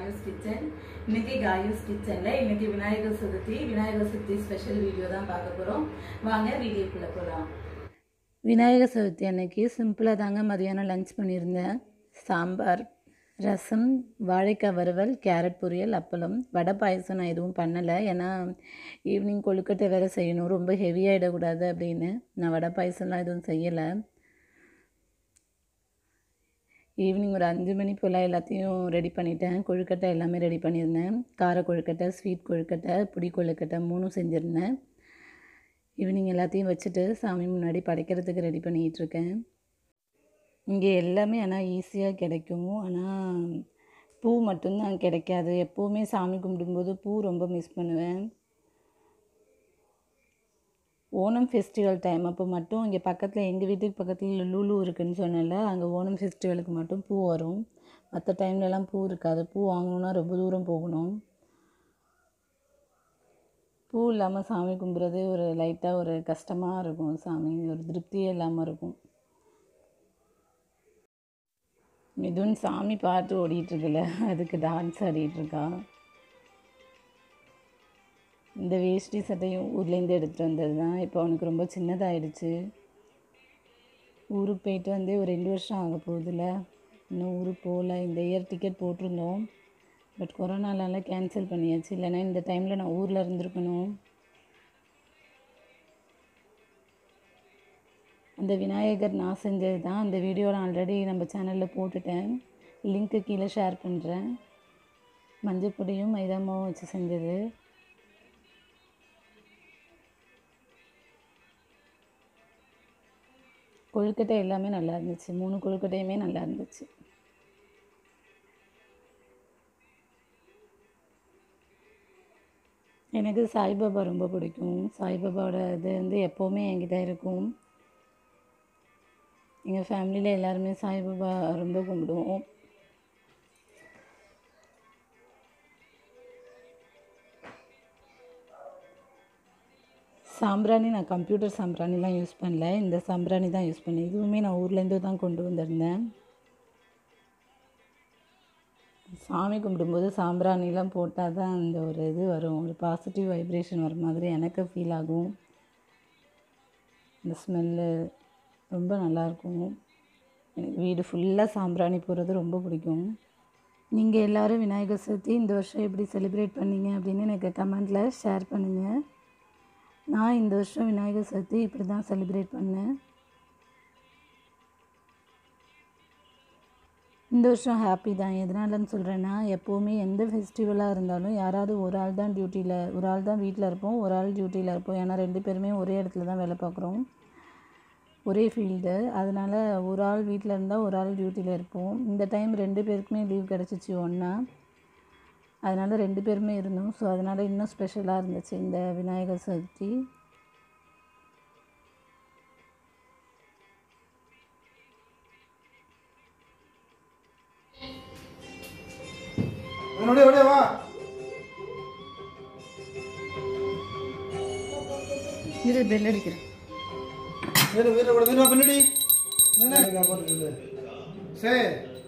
காயூஸ் kitchen இன்னைக்கு காயூஸ் கிச்சன்ல இன்னைக்கு விநாயகர் சதுர்த்தி விநாயகர் சதுர்த்தி ஸ்பெஷல் வீடியோ தான் பார்க்க போறோம் வாங்க வீடியோக்குள்ள போகலாம் விநாயகர் சதுர்த்தி அன்னைக்கு சிம்பிளாக தாங்க மதியானம் லஞ்ச் பண்ணியிருந்தேன் சாம்பார் ரசம் வாழைக்காய் வறுவல் கேரட் பொரியல் அப்பளம் வடை பாயசம் நான் எதுவும் பண்ணலை ஏன்னா ஈவினிங் கொழுக்கட்டை வேறு செய்யணும் ரொம்ப ஹெவியாகிடக்கூடாது அப்படின்னு நான் வடை பாயசம்லாம் எதுவும் செய்யலை ஈவினிங் ஒரு அஞ்சு மணி போல் எல்லாத்தையும் ரெடி பண்ணிட்டேன் கொழுக்கட்டை எல்லாமே ரெடி பண்ணியிருந்தேன் கார கொழுக்கட்டை ஸ்வீட் கொழுக்கட்டை புடி கொழுக்கட்டை மூணும் செஞ்சுருந்தேன் ஈவினிங் எல்லாத்தையும் வச்சுட்டு சாமி முன்னாடி படைக்கிறதுக்கு ரெடி பண்ணிகிட்டு இருக்கேன் இங்கே எல்லாமே ஆனால் ஈஸியாக கிடைக்கும் ஆனால் பூ மட்டும்தான் கிடைக்காது எப்போவுமே சாமி கும்பிடும்போது பூ ரொம்ப மிஸ் பண்ணுவேன் ஓணம் ஃபெஸ்டிவல் டைம் அப்போ மட்டும் இங்கே பக்கத்தில் எங்கள் வீட்டுக்கு பக்கத்தில் லூலு இருக்குன்னு சொன்னல அங்கே ஓணம் ஃபெஸ்டிவலுக்கு மட்டும் பூ வரும் மற்ற டைம்லலாம் பூ இருக்காது பூ வாங்கணுன்னா ரொம்ப தூரம் போகணும் பூ இல்லாமல் சாமி கும்பிட்றது ஒரு லைட்டாக ஒரு கஷ்டமாக இருக்கும் சாமி ஒரு திருப்தியே இல்லாமல் இருக்கும் மிதுன் சாமி பாட்டு ஓடிட்டுருக்குல்ல அதுக்கு டான்ஸ் ஆடிட்டுருக்கா இந்த வேஷ்டி சட்டையும் ஊர்லேருந்து எடுத்துகிட்டு வந்தது தான் இப்போ அவனுக்கு ரொம்ப சின்னதாகிடுச்சு ஊருக்கு போயிட்டு வந்து ஒரு ரெண்டு வருஷம் ஆக போகுதுல்ல இன்னும் ஊருக்கு போகல இந்த இயர் டிக்கெட் போட்டிருந்தோம் பட் கொரோனாலால கேன்சல் பண்ணியாச்சு இல்லைன்னா இந்த டைமில் நான் ஊரில் இருந்திருக்கணும் அந்த விநாயகர் நான் செஞ்சது தான் அந்த வீடியோ நான் ஆல்ரெடி நம்ம சேனலில் போட்டுட்டேன் லிங்க்கு கீழே ஷேர் பண்ணுறேன் மஞ்சள் பொடியும் மைதா மாவும் வச்சு செஞ்சது கொழுக்கட்டை எல்லாமே நல்லா இருந்துச்சு மூணு கொழுக்கட்டையுமே நல்லா இருந்துச்சு எனக்கு சாய்பாபா ரொம்ப பிடிக்கும் சாய்பாபாவோட இது வந்து எப்போவுமே என்கிட்ட இருக்கும் எங்கள் ஃபேமிலியில் எல்லாருமே சாய்பாபா ரொம்ப கும்பிடுவோம் சாம்பிராணி நான் கம்ப்யூட்டர் சாம்பிராணிலாம் யூஸ் பண்ணல இந்த சாம்பிராணி தான் யூஸ் பண்ணேன் இதுவுமே நான் ஊர்லேருந்து தான் கொண்டு வந்திருந்தேன் சாமி கும்பிடும்போது சாம்பிராணிலாம் போட்டால் தான் அந்த ஒரு இது வரும் ஒரு பாசிட்டிவ் வைப்ரேஷன் வர மாதிரி எனக்கு ஃபீல் ஆகும் இந்த ஸ்மெல்லு ரொம்ப நல்லாயிருக்கும் எனக்கு வீடு ஃபுல்லாக சாம்பிராணி போடுறது ரொம்ப பிடிக்கும் நீங்கள் எல்லோரும் விநாயகர் சதுர்த்தி இந்த வருஷம் எப்படி செலிப்ரேட் பண்ணீங்க அப்படின்னு எனக்கு கமெண்ட்டில் ஷேர் பண்ணுங்கள் நான் இந்த வருஷம் விநாயகர் சதுர்த்தி இப்படி தான் செலிப்ரேட் பண்ணேன் இந்த வருஷம் ஹாப்பி தான் எதனாலன்னு சொல்கிறேன்னா எப்போவுமே எந்த ஃபெஸ்டிவலாக இருந்தாலும் யாராவது ஒரு ஆள் தான் டியூட்டியில் ஒரு ஆள் தான் வீட்டில் இருப்போம் ஒரு ஆள் டியூட்டியில் இருப்போம் ஏன்னா ரெண்டு பேருமே ஒரே இடத்துல தான் வேலை பார்க்குறோம் ஒரே ஃபீல்டு அதனால் ஒரு ஆள் வீட்டில் இருந்தால் ஒரு ஆள் டியூட்டியில் இருப்போம் இந்த டைம் ரெண்டு பேருக்குமே லீவ் கிடச்சிச்சு ஒன்றா அதனால் ரெண்டு பேருமே இருந்தோம் ஸோ அதனால் இன்னும் ஸ்பெஷலாக இருந்துச்சு இந்த விநாயகர் சதுர்த்தி என்னோட அப்படியே வா இது பெல் அடிக்கிறேன் வீர வீர கூட வீரா பின்னாடி என்ன சரி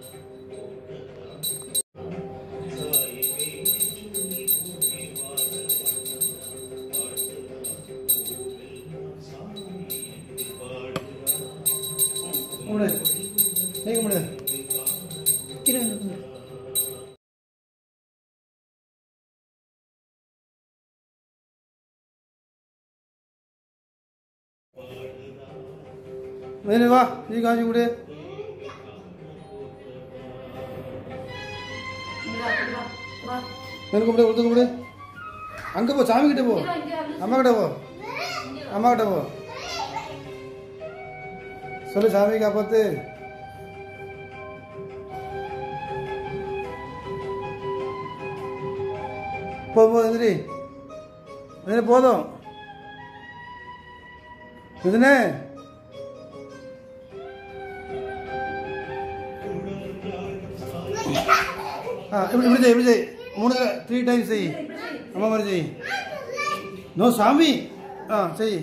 முடு நீங்க முடு வேணு வா நீ காஞ்சி கொடு வேணு கும்பிடு கொடுத்து கும்பிடு அங்கே போ சாமி கிட்ட போ அம்மா கிட்ட போ அம்மா கிட்ட போ சொல்லு சாமி காப்பாத்து போ போ எந்திரி எந்திரி போதும் இதுனே ஆ இப்படி இப்படி செய் இப்படி செய் மூணு த்ரீ டைம்ஸ் செய் அம்மா மாதிரி செய் நோ சாமி ஆ செய்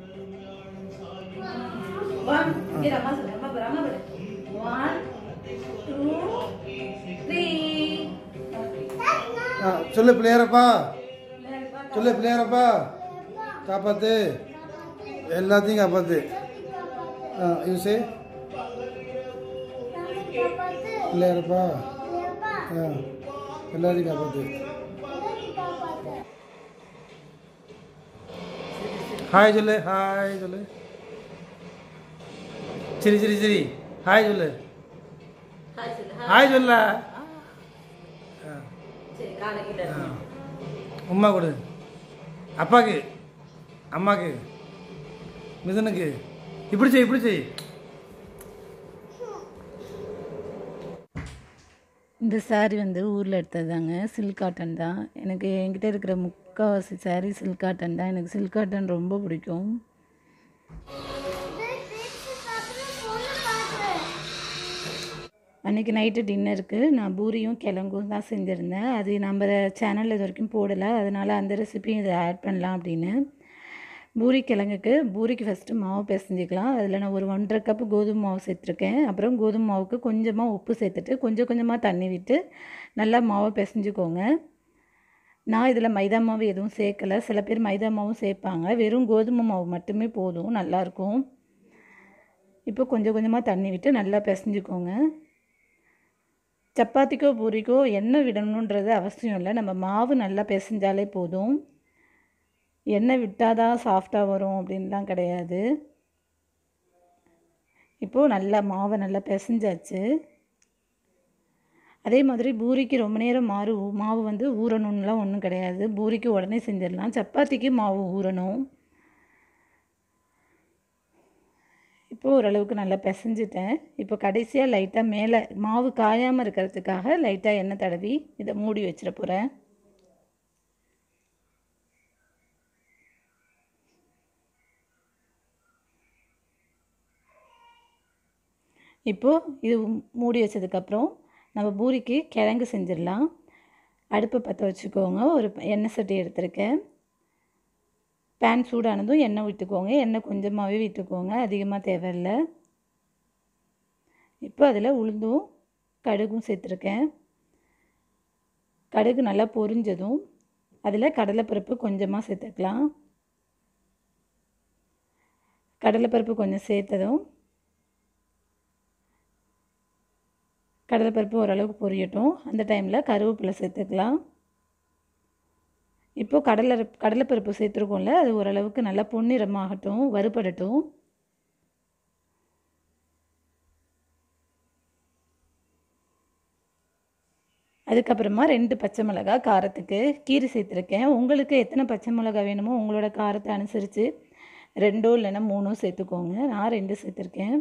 One, here, Amma சொல்லு, Amma பாரு, Amma பாரு. One, two, three. ஆ, சொல்லு பிள்ளையாரப்பா சொல்லு பிள்ளையாரப்பா காப்பாத்து எல்லாத்தையும் காப்பாத்து ஆ இது சே பிள்ளையாரப்பா ஆ எல்லாத்தையும் காப்பாத்து ஹாய் சொல்லு ஹாய் சொல்லு சரி சரி சரி ஹாய் சொல்லு ஹாய் சொல்ல உமா கொடு அப்பாக்கு அம்மாக்கு மிதனுக்கு இப்படி செய் இப்படி செய் இந்த saree வந்து ஊரில் எடுத்ததாங்க சில்க் காட்டன் தான் எனக்கு என்கிட்ட இருக்கிற முக்கால்வாசி saree சில்க் காட்டன் தான் எனக்கு சில்க் காட்டன் ரொம்ப பிடிக்கும் அன்றைக்கி நைட்டு டின்னருக்கு நான் பூரியும் கிழங்கும் தான் செஞ்சுருந்தேன் அது நம்ம சேனலில் இது வரைக்கும் போடலை அதனால் அந்த ரெசிபியும் இதை ஆட் பண்ணலாம் அப்படின்னு பூரி கிழங்குக்கு பூரிக்கு ஃபஸ்ட்டு மாவு பிசைஞ்சிக்கலாம் அதில் நான் ஒரு ஒன்றரை கப்பு கோதுமை மாவு சேர்த்துருக்கேன் அப்புறம் கோதுமை மாவுக்கு கொஞ்சமாக உப்பு சேர்த்துட்டு கொஞ்சம் கொஞ்சமாக தண்ணி விட்டு நல்லா மாவை பிசைஞ்சுக்கோங்க நான் இதில் மைதா மாவு எதுவும் சேர்க்கலை சில பேர் மைதா மாவும் சேர்ப்பாங்க வெறும் கோதுமை மாவு மட்டுமே போதும் நல்லாயிருக்கும் இப்போ கொஞ்சம் கொஞ்சமாக தண்ணி விட்டு நல்லா பிசைஞ்சுக்கோங்க சப்பாத்திக்கோ பூரிக்கோ எண்ணெய் விடணுன்றது அவசியம் இல்லை நம்ம மாவு நல்லா பிசைஞ்சாலே போதும் எண்ணெய் விட்டால் தான் சாஃப்டாக வரும் அப்படின்லாம் கிடையாது இப்போது நல்லா மாவை நல்லா பிசைஞ்சாச்சு அதே மாதிரி பூரிக்கு ரொம்ப நேரம் மாறு மாவு வந்து ஊறணும்லாம் ஒன்றும் கிடையாது பூரிக்கு உடனே செஞ்சிடலாம் சப்பாத்திக்கு மாவு ஊறணும் இப்போ ஓரளவுக்கு நல்லா பிசைஞ்சிட்டேன் இப்போ கடைசியாக லைட்டாக மேலே மாவு காயாமல் இருக்கிறதுக்காக லைட்டாக எண்ணெய் தடவி இதை மூடி வச்சிட போகிறேன் இப்போது இது மூடி வச்சதுக்கப்புறம் நம்ம பூரிக்கு கிழங்கு செஞ்சிடலாம் அடுப்பை பற்ற வச்சுக்கோங்க ஒரு எண்ணெய் சட்டி எடுத்திருக்கேன் பேன் சூடானதும் எண்ணெய் விட்டுக்கோங்க எண்ணெய் கொஞ்சமாகவே விட்டுக்கோங்க அதிகமாக தேவையில்லை இப்போ அதில் உளுந்தும் கடுகும் சேர்த்துருக்கேன் கடுகு நல்லா பொரிஞ்சதும் அதில் கடலைப்பருப்பு கொஞ்சமாக சேர்த்துக்கலாம் கடலைப்பருப்பு கொஞ்சம் சேர்த்ததும் கடலைப்பருப்பு ஓரளவுக்கு பொரியட்டும் அந்த டைமில் கருவேப்பிலை சேர்த்துக்கலாம் இப்போது கடலை கடலைப்பருப்பு சேர்த்துருக்கோம்ல அது ஓரளவுக்கு நல்லா பொன்னிறமாகட்டும் வறுபடட்டும் அதுக்கப்புறமா ரெண்டு பச்சை மிளகா காரத்துக்கு கீரை சேர்த்துருக்கேன் உங்களுக்கு எத்தனை பச்சை மிளகா வேணுமோ உங்களோட காரத்தை அனுசரித்து ரெண்டோ இல்லைன்னா மூணோ சேர்த்துக்கோங்க நான் ரெண்டு சேர்த்துருக்கேன்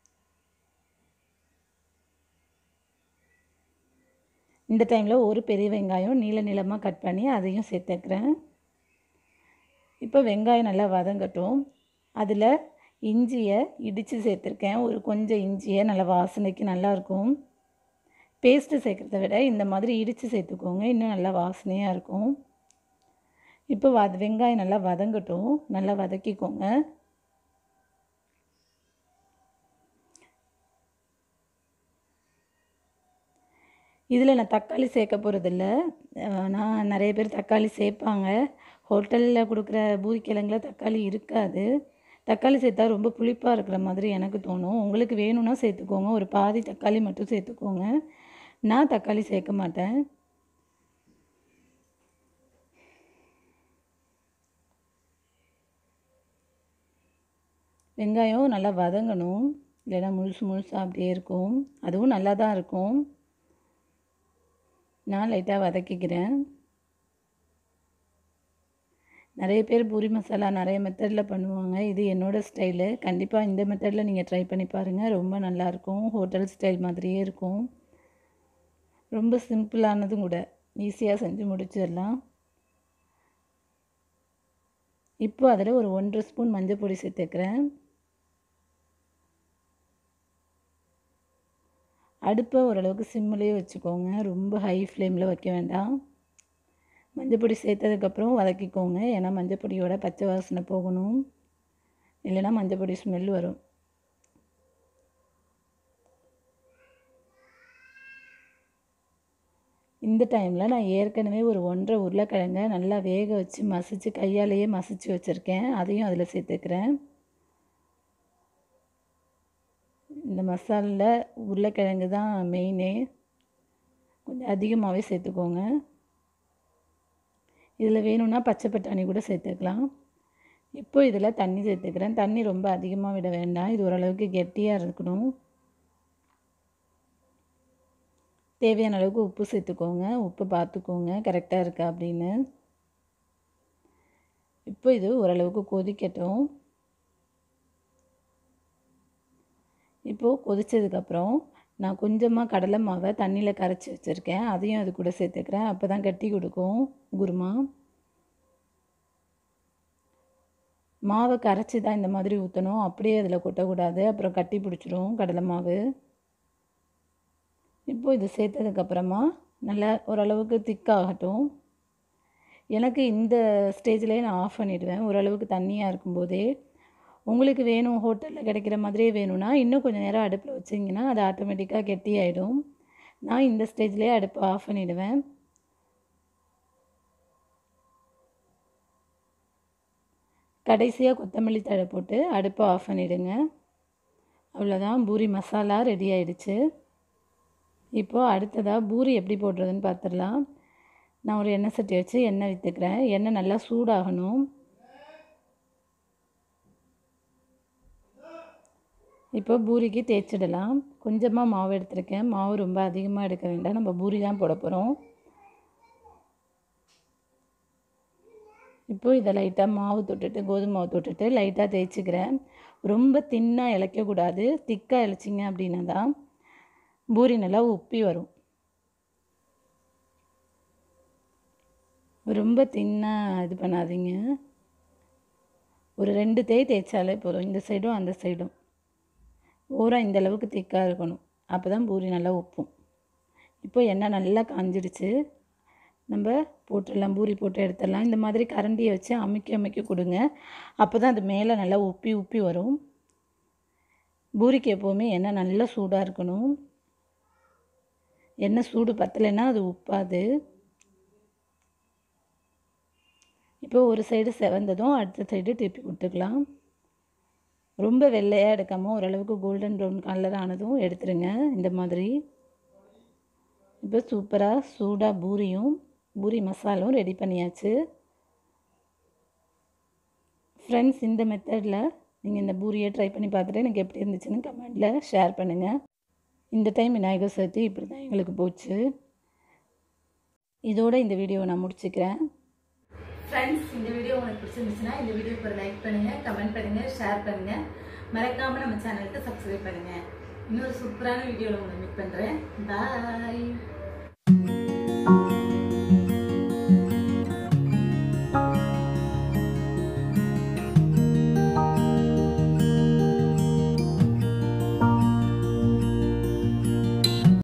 இந்த டைமில் ஒரு பெரிய வெங்காயம் நீள நீளமாக கட் பண்ணி அதையும் சேர்த்துக்கிறேன் இப்போ வெங்காயம் நல்லா வதங்கட்டும் அதில் இஞ்சியை இடித்து சேர்த்துருக்கேன் ஒரு கொஞ்சம் இஞ்சியை நல்லா வாசனைக்கு நல்லாயிருக்கும் பேஸ்ட்டு சேர்க்குறத விட இந்த மாதிரி இடித்து சேர்த்துக்கோங்க இன்னும் நல்லா வாசனையாக இருக்கும் இப்போ வத வெங்காயம் நல்லா வதங்கட்டும் நல்லா வதக்கிக்கோங்க இதில் நான் தக்காளி சேர்க்க போகிறதில்ல நான் நிறைய பேர் தக்காளி சேர்ப்பாங்க ஹோட்டலில் கொடுக்குற பூரிக்கிழங்குல தக்காளி இருக்காது தக்காளி சேர்த்தா ரொம்ப புளிப்பாக இருக்கிற மாதிரி எனக்கு தோணும் உங்களுக்கு வேணும்னா சேர்த்துக்கோங்க ஒரு பாதி தக்காளி மட்டும் சேர்த்துக்கோங்க நான் தக்காளி சேர்க்க மாட்டேன் வெங்காயம் நல்லா வதங்கணும் இல்லைன்னா முழுசு முழுசாக அப்படியே இருக்கும் அதுவும் நல்லா தான் இருக்கும் நான் லைட்டாக வதக்கிக்கிறேன் நிறைய பேர் பூரி மசாலா நிறைய மெத்தடில் பண்ணுவாங்க இது என்னோடய ஸ்டைலு கண்டிப்பாக இந்த மெத்தடில் நீங்கள் ட்ரை பண்ணி பாருங்கள் ரொம்ப நல்லாயிருக்கும் ஹோட்டல் ஸ்டைல் மாதிரியே இருக்கும் ரொம்ப சிம்பிளானதும் கூட ஈஸியாக செஞ்சு முடிச்சிடலாம் இப்போ அதில் ஒரு ஒன்றரை ஸ்பூன் மஞ்சள் பொடி சேர்த்துக்கிறேன் அடுப்பை ஓரளவுக்கு சிம்மிலே வச்சுக்கோங்க ரொம்ப ஹை ஃப்ளேமில் வைக்க வேண்டாம் மஞ்சப்பொடி சேர்த்ததுக்கப்புறம் வதக்கிக்கோங்க ஏன்னா மஞ்சப்பொடியோட பச்சை வாசனை போகணும் இல்லைன்னா மஞ்சப்பொடி ஸ்மெல் வரும் இந்த டைமில் நான் ஏற்கனவே ஒரு ஒன்றரை உருளைக்கிழங்க நல்லா வேக வச்சு மசிச்சு கையாலேயே மசிச்சு வச்சுருக்கேன் அதையும் அதில் சேர்த்துக்கிறேன் இந்த மசாலில் உருளைக்கிழங்கு தான் மெயினே கொஞ்சம் அதிகமாகவே சேர்த்துக்கோங்க இதில் வேணும்னா பச்சை பட்டாணி கூட சேர்த்துக்கலாம் இப்போ இதில் தண்ணி சேர்த்துக்கிறேன் தண்ணி ரொம்ப அதிகமாக விட வேண்டாம் இது ஓரளவுக்கு கெட்டியாக இருக்கணும் தேவையான அளவுக்கு உப்பு சேர்த்துக்கோங்க உப்பு பார்த்துக்கோங்க கரெக்டாக இருக்கா அப்படின்னு இப்போ இது ஓரளவுக்கு கொதிக்கட்டும் இப்போது கொதித்ததுக்கப்புறம் நான் கொஞ்சமாக கடலை மாவை தண்ணியில் கரைச்சி வச்சுருக்கேன் அதையும் அது கூட சேர்த்துக்கிறேன் அப்போ தான் கட்டி கொடுக்கும் குருமா மாவை கரைச்சி தான் இந்த மாதிரி ஊற்றணும் அப்படியே அதில் கொட்டக்கூடாது அப்புறம் கட்டி பிடிச்சிரும் கடலை மாவு இப்போ இது சேர்த்ததுக்கப்புறமா நல்லா ஓரளவுக்கு திக்காகட்டும் எனக்கு இந்த ஸ்டேஜ்லேயே நான் ஆஃப் பண்ணிவிடுவேன் ஓரளவுக்கு தண்ணியாக இருக்கும்போதே உங்களுக்கு வேணும் ஹோட்டலில் கிடைக்கிற மாதிரியே வேணும்னா இன்னும் கொஞ்சம் நேரம் அடுப்பில் வச்சிங்கன்னா அது ஆட்டோமேட்டிக்காக கெட்டியாயிடும் நான் இந்த ஸ்டேஜ்லேயே அடுப்பை ஆஃப் பண்ணிவிடுவேன் கடைசியாக கொத்தமல்லி தழை போட்டு அடுப்பை ஆஃப் பண்ணிவிடுங்க அவ்வளோதான் பூரி மசாலா ரெடி ஆயிடுச்சு இப்போது அடுத்ததாக பூரி எப்படி போடுறதுன்னு பார்த்துடலாம் நான் ஒரு எண்ணெய் சட்டி வச்சு எண்ணெய் விற்றுக்கிறேன் எண்ணெய் நல்லா சூடாகணும் இப்போ பூரிக்கு தேய்ச்சிடலாம் கொஞ்சமாக மாவு எடுத்திருக்கேன் மாவு ரொம்ப அதிகமாக எடுக்க வேண்டாம் நம்ம பூரி தான் போட போகிறோம் இப்போ இதை லைட்டாக மாவு தொட்டுட்டு கோதுமை மாவு தொட்டுட்டு லைட்டாக தேய்ச்சிக்கிறேன் ரொம்ப தின்னாக இழைக்கக்கூடாது திக்காக இழைச்சிங்க அப்படின்னா தான் பூரி நல்லா உப்பி வரும் ரொம்ப தின்னாக இது பண்ணாதீங்க ஒரு ரெண்டு தேய் தேய்ச்சாலே போதும் இந்த சைடும் அந்த சைடும் ஓரம் இந்த அளவுக்கு திக்காக இருக்கணும் அப்போ தான் பூரி நல்லா உப்பும் இப்போ எண்ணெய் நல்லா காஞ்சிடுச்சு நம்ம போட்டுடலாம் பூரி போட்டு எடுத்துடலாம் இந்த மாதிரி கரண்டியை வச்சு அமுக்கி அமுக்கி கொடுங்க அப்போ தான் அது மேலே நல்லா உப்பி உப்பி வரும் பூரிக்கு எப்போவுமே எண்ணெய் நல்லா சூடாக இருக்கணும் எண்ணெய் சூடு பத்தலைன்னா அது உப்பாது இப்போ ஒரு சைடு செவந்ததும் அடுத்த சைடு திருப்பி கொடுத்துக்கலாம் ரொம்ப வெள்ளையாக எடுக்காமல் ஓரளவுக்கு கோல்டன் ப்ரௌன் கலர் ஆனதும் எடுத்துருங்க இந்த மாதிரி இப்போ சூப்பராக சூடாக பூரியும் பூரி மசாலும் ரெடி பண்ணியாச்சு ஃப்ரெண்ட்ஸ் இந்த மெத்தடில் நீங்கள் இந்த பூரியை ட்ரை பண்ணி பார்த்துட்டு எனக்கு எப்படி இருந்துச்சுன்னு கமெண்டில் ஷேர் பண்ணுங்கள் இந்த டைம் விநாயகர் சதுர்த்தி இப்படி தான் எங்களுக்கு போச்சு இதோட இந்த வீடியோவை நான் முடிச்சுக்கிறேன் ஃப்ரெண்ட்ஸ் இந்த வீடியோ உங்களுக்கு பிடிச்சிருந்துச்சுன்னா இந்த வீடியோக்கு ஒரு லைக் பண்ணுங்க கமெண்ட் பண்ணுங்க ஷேர் பண்ணுங்க மறக்காம நம்ம சேனலுக்கு சப்ஸ்கிரைப் பண்ணுங்க இன்னொரு சூப்பரான வீடியோவில் உங்களை மீட் பண்றேன் பாய்